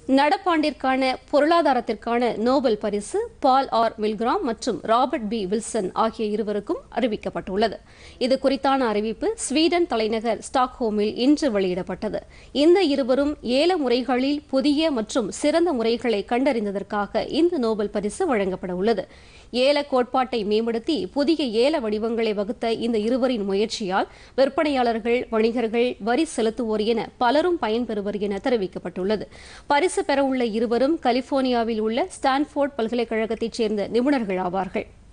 நடப்பாண்டிற்கான பொருளாதாரத்திற்கான நோபல் பரிசு ball or மில்கிராம் மற்றும் ராபர்ட் பி வில்சன் ஆகிய இருவருக்கும் அறிவிக்கப்பட்டுள்ளது இது குறித்தான அறிவிப்பு ஸ்வீடன் தலைநகர் ஸ்டாக்ஹோமில் இன்று வெளியிடப்பட்டது இந்த இருவரும் ஏல முறைகளில் புதிய மற்றும் சிறந்த முறைகளை கண்டறிந்ததற்காக இந்த நோபல் பரிசு வழங்கப்பட உள்ளது ஏல கோட்பாட்டை மேம்படுத்தி புதிய ஏல வடிவங்களை வகுத்த இந்த இருவரின் முயற்சியால் விற்பனையாளர்கள் வணிகர்கள் வரி செலுத்துவோர் என பலரும் பயன்பெறுவர் என தெரிவிக்கப்பட்டுள்ளது பரிசு பெறவுள்ள இருவரும் கலிபோர்னியாவில் உள்ள ஸ்டான்ஃபோர்ட் பல்கலைக்கழகத்தைச் சேர்ந்த நிபுணர்கள் ஆவார்கள்